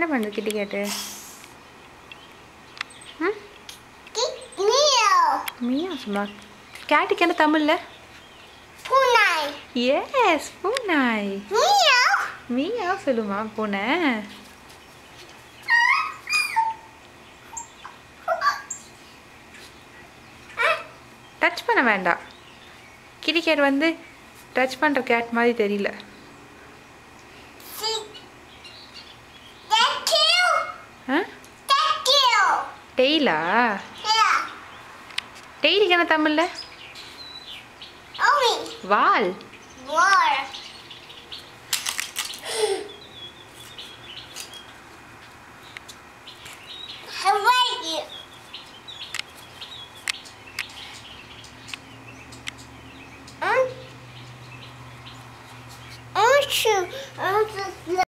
என்ன பண்ணுது கிட்டி கேட்டு ம் Meow. மியா சும்மா கேட்டுக்கு என்ன தமிழில் Punai. எஸ் பூனாய் Meow. மியா சொல்லுமா பூனை டச் பண்ண வேண்டாம் கிட்டி கேட் வந்து டச் பண்ணுற கேட் மாதிரி தெரியல See. Thank you. Ah Thank you. டெய்லா Yeah. டெய்லிக்கு என்ன தமிழில் Omi. Wall More. How are you? Um. I'm sure. I'm just